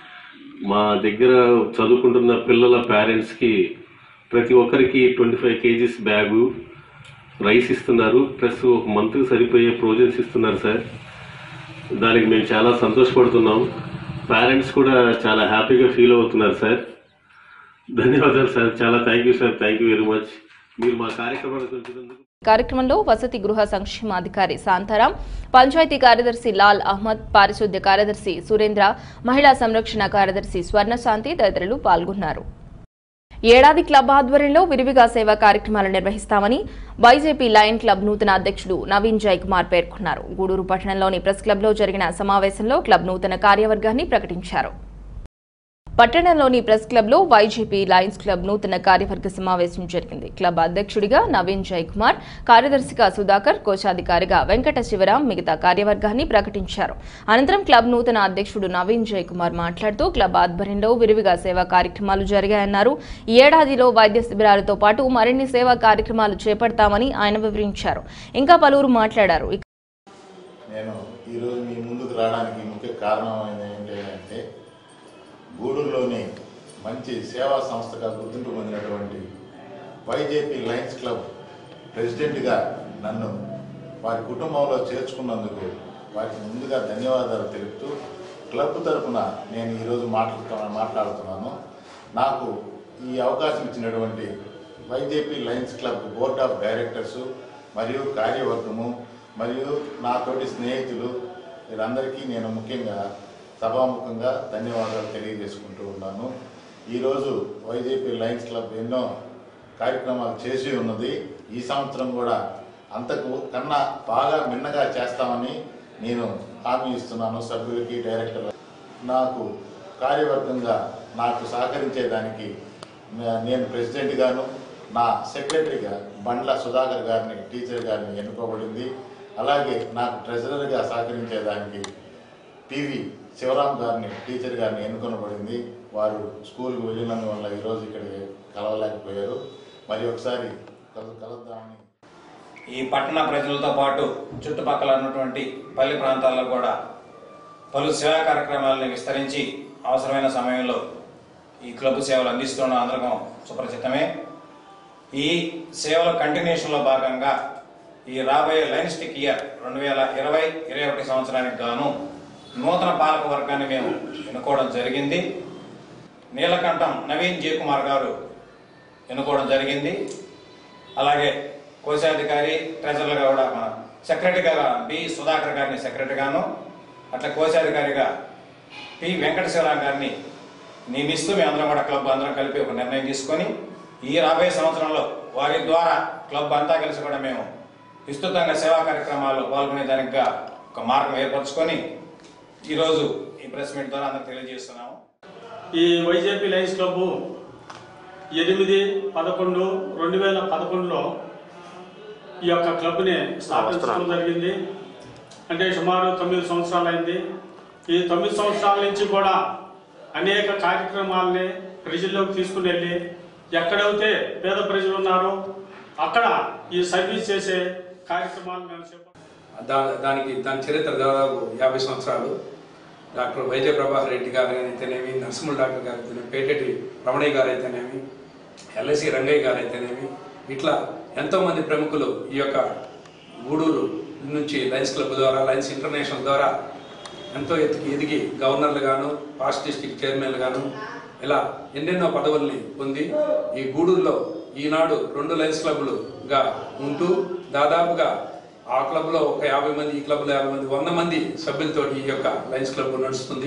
మా దగ్గర చదువుకుంటున్న పిల్లల పేరెంట్స్ కి ప్రతి ఒక్కరికి twenty five KGs bag rice ఇస్తున్నారు ప్లస్ ఒక మంత్ సరిపోయే ప్రొవిజన్స్ ఇస్తున్నారు సార్ దానికి మేము చాలా సంతోషపడుతున్నాం పేరెంట్స్ కూడా చాలా హ్యాపీగా ఫీల్ అవుతున్నారు సార్ ధన్యవాదాలు సార్ చాలా thank you sir thank you very much మీరు మా కార్యక్రమానికి వచ్చినందుకు కార్యక్రమంలో వసతి గృహ సంక్షేమాధికారి శాంతారాం పంచాయతీ కార్యదర్శి లాల్ అహ్మద్ పారిశుద్ధ్య కార్యదర్శి సురేంద్ర మహిళా సంరక్షణ కార్యదర్శి స్వర్ణశాంతి తదితరులు పాల్గొన్నారు ఏడాది క్లబ్ ఆధ్వర్యంలో విరివిగా సేవా కార్యక్రమాలు నిర్వహిస్తామని బైజేపీ లయన్ క్లబ్ నూతన అధ్యక్షుడు నవీన్ జయ్ కుమార్ పేర్కొన్నారు గూడూరు పట్టణంలోని ప్రెస్ క్లబ్లో జరిగిన సమావేశంలో క్లబ్ నూతన కార్యవర్గాన్ని ప్రకటించారు పట్టణంలోని ప్రెస్ క్లబ్లో వైజీపీ లయన్స్ క్లబ్ నూతన కార్యవర్గ సమావేశం జరిగింది క్లబ్ అధ్యక్షుడిగా నవీన్ జయ్ కుమార్ కార్యదర్శిగా సుధాకర్ కోశాధికారిగా వెంకట శివరాం మిగతా కార్యవర్గాన్ని ప్రకటించారు అనంతరం క్లబ్ నూతన అధ్యక్షుడు నవీన్ జయ్ కుమార్ మాట్లాడుతూ క్లబ్ ఆధ్వర్యంలో విరివిగా సేవా కార్యక్రమాలు జరిగాయన్నారు ఈ ఏడాదిలో వైద్య శిబిరాలతో పాటు మరిన్ని సేవా కార్యక్రమాలు చేపడతామని ఆయన వివరించారు ఇంకా పలువురు మాట్లాడారు నేను ఈరోజు మీ ముందుకు రావడానికి ముఖ్య కారణం ఏంటి అంటే గూడూరులోని మంచి సేవా సంస్థగా గుర్తింపు పొందినటువంటి వైజేపీ లయన్స్ క్లబ్ ప్రెసిడెంట్గా నన్ను వారి కుటుంబంలో చేర్చుకున్నందుకు వారికి ముందుగా ధన్యవాదాలు తెలుపుతూ క్లబ్ తరఫున నేను ఈరోజు మాట్లాడుతున్నా మాట్లాడుతున్నాను నాకు ఈ అవకాశం ఇచ్చినటువంటి YJP Lions Club board of directors మరియు కార్యవర్గము మరియు నాతోటి స్నేహితులు వీరందరికీ నేను ముఖ్యంగా సభాముఖంగా ధన్యవాదాలు తెలియజేసుకుంటూ ఉన్నాను ఈరోజు వైజేపీ లయన్స్ క్లబ్ ఎన్నో కార్యక్రమాలు చేసి ఉన్నది ఈ సంవత్సరం కూడా అంతకు కన్నా బాగా మిన్నగా చేస్తామని నేను హామీ ఇస్తున్నాను సభ్యులకి డైరెక్టర్ నాకు కార్యవర్గంగా నాకు సహకరించేదానికి నే- నేను ప్రెసిడెంట్ గాను నా సెక్రటరీగా బండ్ల సుధాకర్ గారిని టీచర్ గారిని ఎన్నుకోబడింది అలాగే నాకు ట్రెజరర్గా సహకరించేదానికి పివి శివరాం గారిని టీచర్ గారిని ఎన్నుకొనబడింది వారు స్కూల్కి వెళ్ళినందువల్ల ఈరోజు ఇక్కడికి కలవలేకపోయారు మరి ఒకసారి కలు కలుద్దామని ఈ పట్టణ ప్రజలతో పాటు చుట్టుపక్కల ఉన్నటువంటి పల్లె ప్రాంతాల్లో కూడా పలు సేవా కార్యక్రమాలను విస్తరించి అవసరమైన సమయంలో ఈ క్లబ్ సేవలు అందిస్తున్న అందరం సుపరిచితమే ఈ సేవల కంటిన్యూషన్లో భాగంగా ఈ రాబోయే లైన్ స్టిక్ ఇయర్ రెండు వేల ఇరవై ఇరవై ఒకటి సంవత్సరానికి గాను నూతన పాలక వర్గాన్ని మేము ఎన్నుకోవడం జరిగింది నీలకంఠం నవీన్ జే కుమార్ గారు ఎన్నుకోవడం జరిగింది అలాగే కోశాధికారి ట్రెజరర్గా కూడా మన సెక్రటరీగా బి సుధాకర్ గారిని సెక్రటరీగాను అట్లా కోశాధికారిగా పి వెంకట శివరాం గారిని నియమిస్తూ మేమందరం కూడా క్లబ్ అందరం కలిపి ఒక నిర్ణయం తీసుకొని ఈ రాబోయే సంవత్సరంలో వారి ద్వారా క్లబ్ అంతా కలిసి కూడా మేము విస్తృతంగా సేవా కార్యక్రమాల్లో పాల్గొనే దానికిగా ఒక మార్గం ఏర్పరచుకొని ఈరోజు ఈ ప్రెస్ మీట్ ద్వారా అందరికి తెలియజేస్తున్నాము ఈ వైజేపీ లయన్స్ క్లబ్ ఎనిమిది పదకొండు రెండు వేల పదకొండులో ఈ యొక్క క్లబ్ని స్థాపించడం జరిగింది అంటే సుమారు తొమ్మిది సంవత్సరాలు అయింది ఈ తొమ్మిది సంవత్సరాల నుంచి కూడా అనేక కార్యక్రమాలని ప్రజల్లోకి తీసుకుని వెళ్ళి ఎక్కడైతే పేద ప్రజలు ఉన్నారో అక్కడ ఈ సర్వీస్ చేసే కార్యక్రమాలు మేము చేపట్టాం. దా దానికి దాని చరిత్ర దాదాపు యాభై సంవత్సరాలు డాక్టర్ వైద్య ప్రభాకర్ రెడ్డి గారు అయితేనేమి నరసింహుల డాక్టర్ గారు అయితేనేమి పేటెటి రమణయ్య గారు అయితేనేమి ఎల్ఐసి రంగయ్య గారు అయితేనేమి ఇట్లా ఎంతోమంది ప్రముఖులు ఈ యొక్క గూడూరు నుంచి లయన్స్ క్లబ్ ద్వారా లయన్స్ ఇంటర్నేషనల్ ద్వారా ఎంతో ఎత్తుకి ఎదిగి గవర్నర్లు గాను పాస్ట్ డిస్టిక్ చైర్మన్లు గాను ఇలా ఎన్నెన్నో పదవుల్ని పొంది ఈ గూడూరులో ఈనాడు రెండు లయన్స్ క్లబ్లుగా ఉంటూ దాదాపుగా ఆ క్లబ్లో ఒక యాభై మంది ఈ క్లబ్లో యాభై మంది వంద మంది సభ్యులతో ఈ యొక్క లయన్స్ క్లబ్ నడుస్తుంది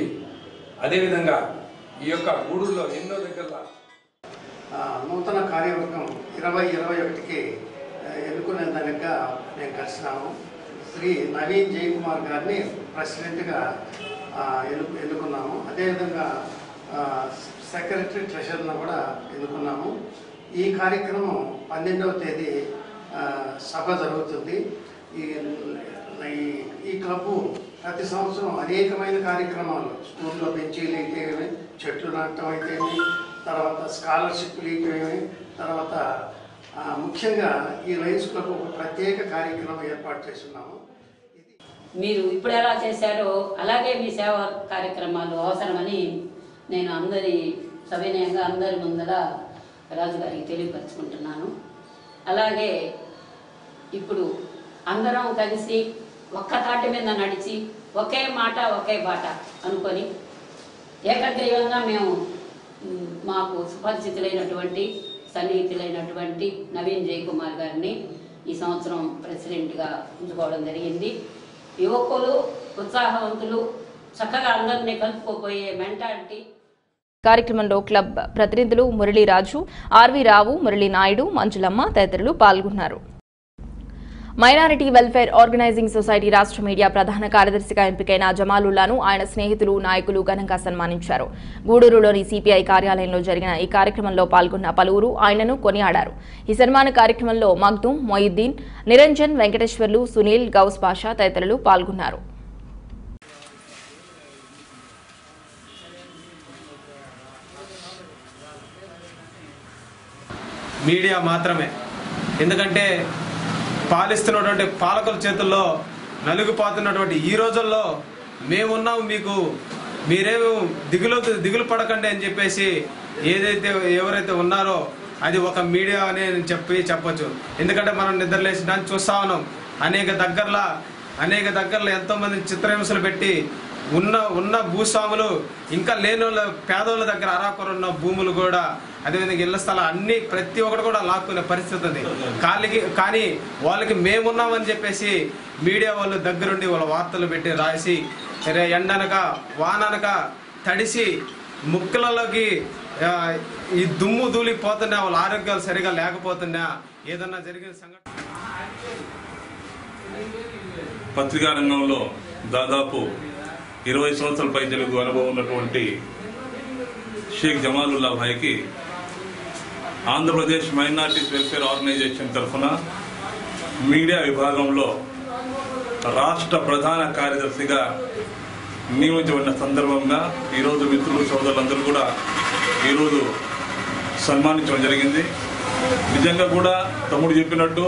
అదేవిధంగా ఈ యొక్క గూడూరులో ఎన్నో దగ్గర ఆ, నూతన కార్యవర్గం ఇరవై ఇరవై ఇరవై ఒకటికి ఆ, ఎన్నుకునే దానిగా మేము కలిసినాము శ్రీ నవీన్ జయకుమార్ గారిని ప్రెసిడెంట్గా ఆ, ఎన్ను ఎన్నుకున్నాము అదేవిధంగా ఆ, సెక్రటరీ ట్రెషర్ను కూడా ఎన్నుకున్నాము ఈ కార్యక్రమం పన్నెండవ తేదీ ఆ, సభ జరుగుతుంది ఈ ఈ- ఈ క్లబ్బు ప్రతి సంవత్సరం అనేకమైన కార్యక్రమాలు స్కూల్లో బెంచీలు అయితేమి చెట్లు నాటడం అయితేమి తర్వాత స్కాలర్షిప్లు ఇవ్వటమేమి తర్వాత ఆ, ముఖ్యంగా ఈ లయన్స్ క్లబ్ ఒక ప్రత్యేక కార్యక్రమం ఏర్పాటు చేస్తున్నాము మీరు ఇప్పుడు ఎలా చేశారో అలాగే మీ సేవా కార్యక్రమాలు అవసరమని నేను అందరి సవినయంగా అందరి ముందర రాజుగారికి తెలియపరుచుకుంటున్నాను అలాగే ఇప్పుడు అందరం కలిసి ఒక్క తాటి మీద నడిచి ఒకే మాట ఒకే బాట అనుకొని ఏకగ్రీవంగా మేము మ్, మాకు సుపరిచితులైనటువంటి సన్నిహితులైనటువంటి నవీన్ జయకుమార్ గారిని ఈ సంవత్సరం ప్రెసిడెంట్గా ఉంచుకోవడం జరిగింది యువకులు ఉత్సాహవంతులు చక్కగా అందరినీ కలుపుకోపోయే మెంటాలిటీ కార్యక్రమంలో క్లబ్ ప్రతినిధులు మురళీరాజు ఆర్వి రావు మురళీ నాయుడు మంజులమ్మ తదితరులు పాల్గొన్నారు మైనారిటీ వెల్ఫేర్ ఆర్గనైజింగ్ సొసైటీ రాష్ట్ర మీడియా ప్రధాన కార్యదర్శిగా ఎంపికైన జమాలుల్లాను ఆయన స్నేహితులు నాయకులు ఘనంగా సన్మానించారు గూడూరులోని సిపిఐ కార్యాలయంలో జరిగిన ఈ కార్యక్రమంలో పాల్గొన్న పలువురు ఆయనను కొనియాడారు ఈ సన్మాన కార్యక్రమంలో మగ్దూం మొయిద్దీన్ నిరంజన్ వెంకటేశ్వర్లు సునీల్ గౌస్ పాషా తదితరులు పాల్గొన్నారు మీడియా మాత్రమే ఎందుకంటే పాలిస్తున్నటువంటి పాలకుల చేతుల్లో నలుగుపోతున్నటువంటి ఈ రోజుల్లో మేమున్నాం మీకు మీరేమి దిగులు దిగులు పడకండి అని చెప్పేసి ఏదైతే ఎవరైతే ఉన్నారో అది ఒక మీడియా అని చెప్పి చెప్పొచ్చు ఎందుకంటే మనం నిద్రలేసి దాన్ని చూస్తా ఉన్నాం అనేక దగ్గరలో అనేక దగ్గరలో ఎంతో మంది చిత్రహింసలు పెట్టి ఉన్న ఉన్న భూస్వాములు ఇంకా లేని వాళ్ళ పేదోళ్ళ దగ్గర అరాకొర ఉన్న భూములు కూడా అదేవిధంగా ఇళ్ల స్థలం అన్ని ప్రతి ఒక్కటి కూడా లాక్కునే పరిస్థితి ఉంది కాలికి కానీ వాళ్ళకి మేమున్నామని చెప్పేసి మీడియా వాళ్ళు దగ్గరుండి వాళ్ళ వార్తలు పెట్టి రాసి రే ఎండనక వాననక తడిసి ముక్కలలోకి ఆ, ఈ దుమ్ము దూలిపోతున్నా వాళ్ళ ఆరోగ్యాలు సరిగా లేకపోతున్నా ఏదన్నా జరిగిన సంఘటన పత్రికా రంగంలో దాదాపు ఇరవై సంవత్సరాల పై తెలుగు అనుభవం ఉన్నటువంటి షేక్ జమాలుల్లా భాయ్కి ఆంధ్రప్రదేశ్ మైనార్టీస్ వెల్ఫేర్ ఆర్గనైజేషన్ తరఫున మీడియా విభాగంలో రాష్ట్ర ప్రధాన కార్యదర్శిగా నియమించబడిన సందర్భంగా ఈరోజు మిత్రులు సోదరులందరూ కూడా ఈరోజు సన్మానించడం జరిగింది నిజంగా కూడా తమ్ముడు చెప్పినట్టు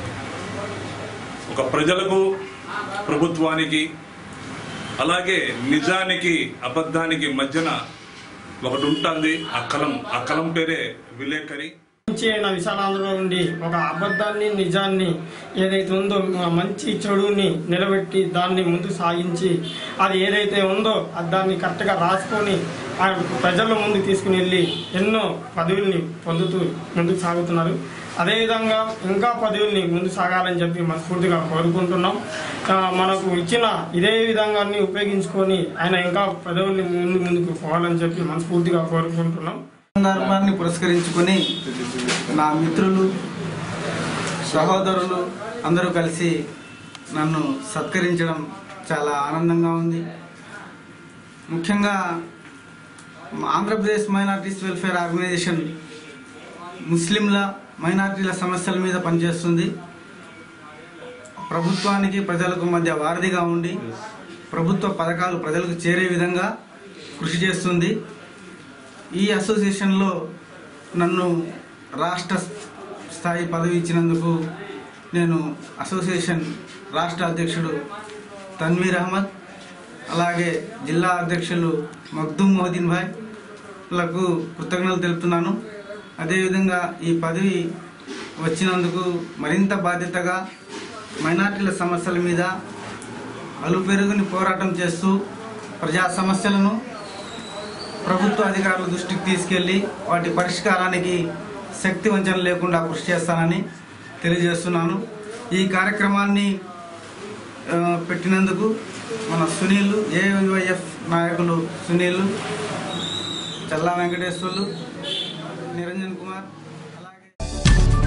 ఒక ప్రజలకు ప్రభుత్వానికి అలాగే నిజానికి అబద్ధానికి మధ్యన ఒకటి ఉంటుంది ఆ కలం ఆ కలం పేరే విలేకరి మంచి అయిన విశాలాంధ్రలో ఉండి ఒక అబద్ధాన్ని నిజాన్ని ఏదైతే ఉందో ఆ మంచి చెడుని నిలబెట్టి దాన్ని ముందు సాగించి అది ఏదైతే ఉందో అది దాన్ని కరెక్ట్గా రాసుకొని ఆ ప్రజల ముందుకు తీసుకుని వెళ్ళి ఎన్నో పదవుల్ని పొందుతూ ముందుకు సాగుతున్నారు అదేవిధంగా ఇంకా పదవుల్ని ముందు సాగాలని చెప్పి మనస్ఫూర్తిగా కోరుకుంటున్నాం ఆ, మనకు ఇచ్చిన ఇదే విధంగా అన్ని ఉపయోగించుకొని ఆయన ఇంకా పదవుల్ని ముందు ముందుకు పోవాలని చెప్పి మనస్ఫూర్తిగా కోరుకుంటున్నాం సందర్భాన్ని పురస్కరించుకొని నా మిత్రులు సహోదరులు అందరూ కలిసి నన్ను సత్కరించడం చాలా ఆనందంగా ఉంది ముఖ్యంగా ఆంధ్రప్రదేశ్ మైనార్టీస్ వెల్ఫేర్ ఆర్గనైజేషన్ ముస్లింల మైనార్టీల సమస్యల మీద పనిచేస్తుంది ప్రభుత్వానికి ప్రజలకు మధ్య వారధిగా ఉండి ప్రభుత్వ పథకాలు ప్రజలకు చేరే విధంగా కృషి చేస్తుంది ఈ అసోసియేషన్లో నన్ను రాష్ట్ర స్థాయి పదవి ఇచ్చినందుకు నేను అసోసియేషన్ రాష్ట్ర అధ్యక్షుడు తన్వీర్ అహ్మద్ అలాగే జిల్లా అధ్యక్షులు మగ్దూమ్ మొహదీన్ భాయ్ లకు కృతజ్ఞతలు తెలుపుతున్నాను అదేవిధంగా ఈ పదవి వచ్చినందుకు మరింత బాధ్యతగా మైనార్టీల సమస్యల మీద అలుపెరుగుని పోరాటం చేస్తూ ప్రజా సమస్యలను ప్రభుత్వ అధికారుల దృష్టికి తీసుకెళ్లి వాటి పరిష్కారానికి శక్తి వంచన లేకుండా కృషి చేస్తానని తెలియజేస్తున్నాను ఈ కార్యక్రమాన్ని ఆ, పెట్టినందుకు మన సునీల్ ఏవైఎఫ్ నాయకులు సునీల్ చల్లా వెంకటేశ్వర్లు నిరంజన్ కుమార్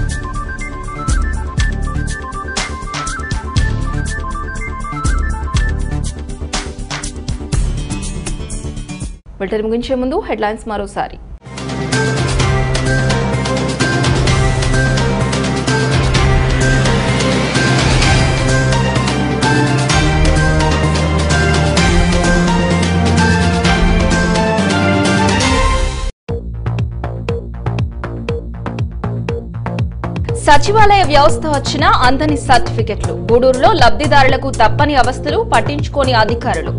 బులెటిన్ ముగించే ముందు హెడ్లైన్స్ మరోసారి సచివాలయ వ్యవస్థ వచ్చిన అందని సర్టిఫికెట్లు గూడూరులో లబ్ధిదారులకు తప్పని అవస్థలు పట్టించుకోని అధికారులు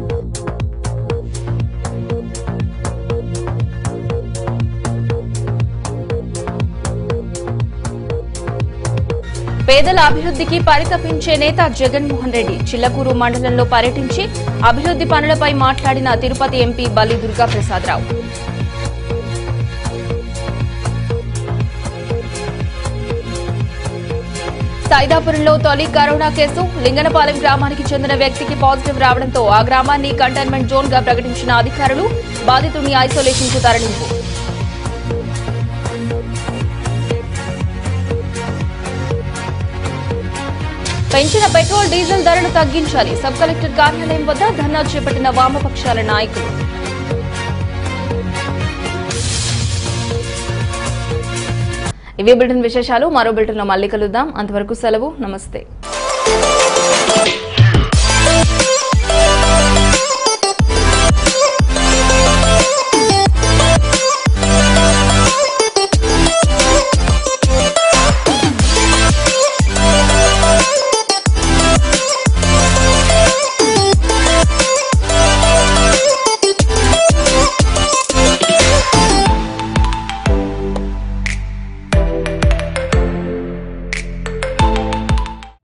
పేదల అభివృద్ధికి పరితపించే నేత జగన్మోహన్ రెడ్డి చిల్లకూరు మండలంలో పర్యటించి అభివృద్ధి పనులపై మాట్లాడిన తిరుపతి ఎంపీ బల్లి దుర్గా ప్రసాదరావు సైదాపురంలో తొలి కరోనా కేసు లింగనపాలెం గ్రామానికి చెందిన వ్యక్తికి పాజిటివ్ రావడంతో ఆ గ్రామాన్ని కంటైన్మెంట్ జోన్ గా ప్రకటించిన అధికారులు బాధితుడిని ఐసోలేషన్ కు తరలింపు పెంచిన పెట్రోల్ డీజిల్ ధరలు తగ్గించాలి సబ్ కలెక్టర్ కార్యాలయం వద్ద ధర్నా చేపట్టిన వామపక్షాల నాయకులు ఇవే బులెటిన్ విశేషాలు మరో బులెటిన్లో మళ్ళీ కలుద్దాం అంతవరకు సెలవు నమస్తే